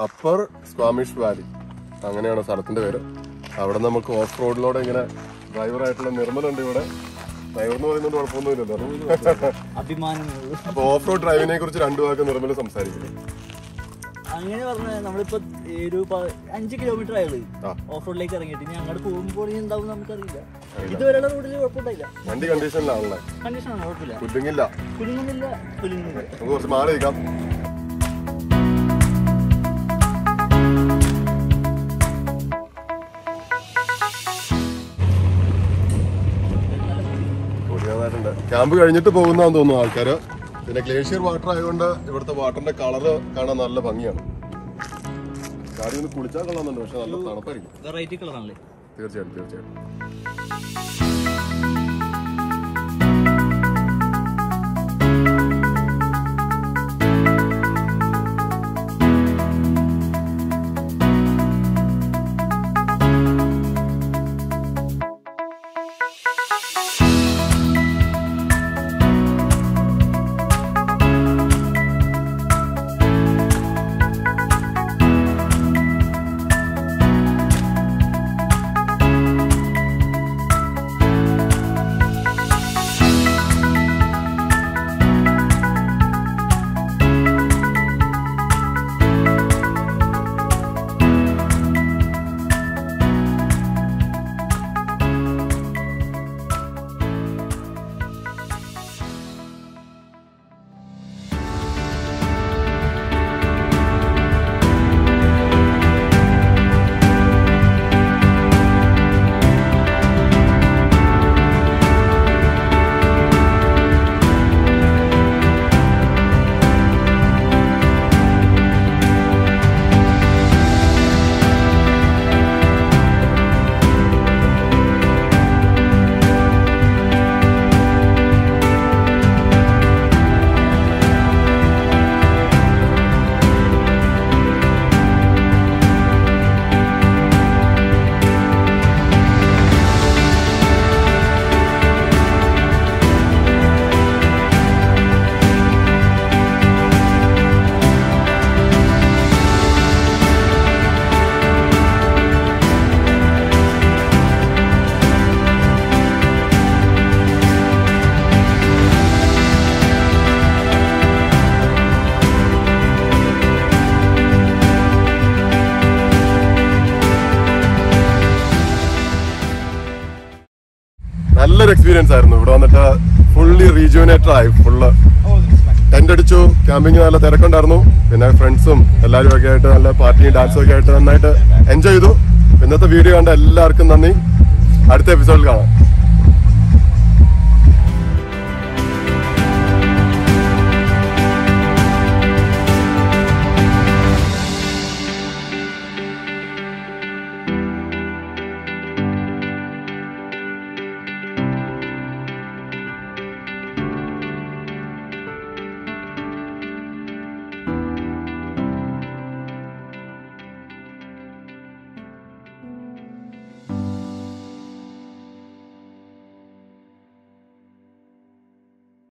Upper സ്ക്വാമിഷ് Valley അങ്ങനെയാണ് സ്ഥലത്തിന്റെ പേര് അവിടെ നമുക്ക് ഓഫ് റോഡിലൂടെ ഇങ്ങനെ ഡ്രൈവറായിട്ടുള്ള നിർമ്മലുണ്ട് ഇവിടെ ഡ്രൈവർ എന്ന് പറയുന്നത് കുഴപ്പമൊന്നുമില്ലല്ലോ അഭിമാനം അപ്പൊ ഓഫ് റോഡ് ഡ്രൈവിനെ കുറിച്ച് രണ്ടു വാക്ക് നിർമ്മല് സംസാരിക്കുന്നത് അങ്ങനെ പറഞ്ഞാൽ നമ്മളിപ്പോ ഒരു പ- അഞ്ച് കിലോമീറ്റർ ആയുള്ളൂ ആ. ഓഫ് റോഡിലേക്ക് ഇറങ്ങിയിട്ട് ഇനി അങ്ങോട്ട് പോകുമ്പോൾ ഇനി എന്താവും നമുക്കറിയില്ല ഇതുവരെയുള്ള റോഡിൽ കുഴപ്പമുണ്ടായില്ല വണ്ടി കണ്ടീഷനിലാണല്ലേ കണ്ടീഷനാണ് കുഴപ്പമില്ല കുടുങ്ങില്ല കുലുങ്ങുന്നില്ല കുലുങ്ങുന്നില്ല നമുക്ക് കുറച്ച് മാറി നിൽക്കാം പൊടി നന്നായിട്ടുണ്ട് ക്യാമ്പ് കഴിഞ്ഞിട്ട് പോകുന്നതാന്ന് തോന്നുന്നു ആൾക്കാര് പിന്നെ ഗ്ലേഷ്യർ വാട്ടർ ആയതുകൊണ്ട് ഇവിടുത്തെ വാട്ടറിന്റെ കളറ് കാണാൻ നല്ല ഭംഗിയാണ് കാര്യം ഒന്ന് കുളിച്ചാൽ കൊള്ളാന്നുണ്ട് പക്ഷെ നല്ല തണുപ്പായിരിക്കും വെറൈറ്റി കളറാണല്ലേ തീർച്ചയായിട്ടും തീർച്ചയായിട്ടും നല്ലൊരു എക്സ്പീരിയൻസ് ആയിരുന്നു ഇവിടെ വന്നിട്ട് ഫുള്ളി റീജുവിനേറ്റഡ് ആയി ഫുള്ള് ടെന്റ് അടിച്ചു ക്യാമ്പിങ് നല്ല തിരക്കുണ്ടായിരുന്നു പിന്നെ ഫ്രണ്ട്സും എല്ലാവരും ഒക്കെ ആയിട്ട് നല്ല പാർട്ടിയും ഡാൻസും ഒക്കെ ആയിട്ട് നന്നായിട്ട് എൻജോയ് ചെയ്തു ഇന്നത്തെ വീഡിയോ കണ്ട എല്ലാവർക്കും നന്ദി അടുത്ത എപ്പിസോഡിൽ കാണാം